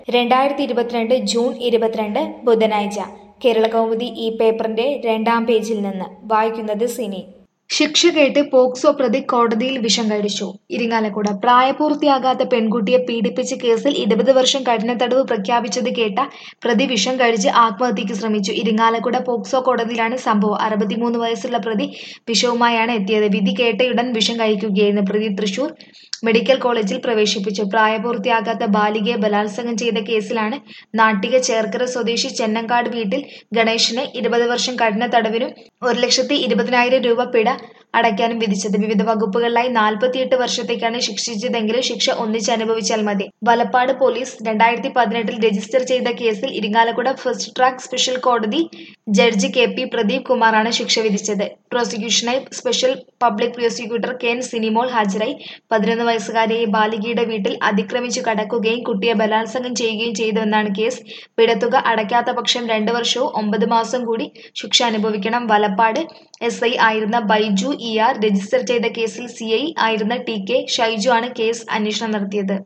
രണ്ടായിരത്തി ഇരുപത്തിരണ്ട് ജൂൺ ഇരുപത്തിരണ്ട് ബുധനാഴ്ച കേരളകൗമുദി ഈ പേപ്പറിന്റെ രണ്ടാം പേജിൽ നിന്ന് വായിക്കുന്നത് സിനി ശിക്ഷ കേട്ട് പോക്സോ പ്രതി കോടതിയിൽ വിഷം കഴിച്ചു ഇരിങ്ങാലക്കുട പ്രായപൂർത്തിയാകാത്ത പെൺകുട്ടിയെ പീഡിപ്പിച്ച കേസിൽ ഇരുപത് വർഷം കഠിന തടവ് പ്രഖ്യാപിച്ചത് കേട്ട പ്രതി വിഷം കഴിച്ച് ആത്മഹത്യക്ക് ശ്രമിച്ചു ഇരിങ്ങാലക്കുട പോക്സോ കോടതിയിലാണ് സംഭവം അറുപത്തിമൂന്ന് വയസ്സുള്ള പ്രതി വിഷവുമായാണ് എത്തിയത് വിധി കേട്ടയുടൻ വിഷം കഴിക്കുകയായിരുന്നു പ്രതി തൃശൂർ മെഡിക്കൽ കോളേജിൽ പ്രവേശിപ്പിച്ചു പ്രായപൂർത്തിയാകാത്ത ബാലികയെ ബലാത്സംഗം ചെയ്ത കേസിലാണ് നാട്ടിക ചേർക്കര സ്വദേശി ചെന്നങ്കാട് വീട്ടിൽ ഗണേശന് ഇരുപത് വർഷം കഠിന തടവിനും ഒരു ലക്ഷത്തി ഇരുപതിനായിരം രൂപ പിഴ അടയ്ക്കാനും വിധിച്ചത് വിവിധ വകുപ്പുകളിലായി നാൽപ്പത്തിയെട്ട് വർഷത്തേക്കാണ് ശിക്ഷിച്ചതെങ്കിലും ശിക്ഷ ഒന്നിച്ച് അനുഭവിച്ചാൽ മതി വലപ്പാട് പോലീസ് രണ്ടായിരത്തി പതിനെട്ടിൽ രജിസ്റ്റർ ചെയ്ത കേസിൽ ഇരിങ്ങാലക്കുട ഫസ്റ്റ് ട്രാക്ക് സ്പെഷ്യൽ കോടതി ജഡ്ജി കെ പി പ്രദീപ് കുമാറാണ് ശിക്ഷ വിധിച്ചത് പ്രോസിക്യൂഷനായി special public prosecutor K N Sinimol ഹാജരായി പതിനൊന്ന് വയസ്സുകാരിയെ ബാലികയുടെ വീട്ടിൽ അതിക്രമിച്ചു കടക്കുകയും കുട്ടിയെ ബലാത്സംഗം ചെയ്യുകയും ചെയ്തുവെന്നാണ് കേസ് പിഴത്തുക അടയ്ക്കാത്ത പക്ഷം രണ്ടു വർഷവും ഒമ്പത് മാസം കൂടി ശിക്ഷ അനുഭവിക്കണം വലപ്പാട് എസ് ഐ ആയിരുന്ന ബൈജു ഇ ആർ രജിസ്റ്റർ ചെയ്ത കേസിൽ സി ഐ ആയിരുന്ന ടി കെ ഷൈജു ആണ് കേസ് അന്വേഷണം നടത്തിയത്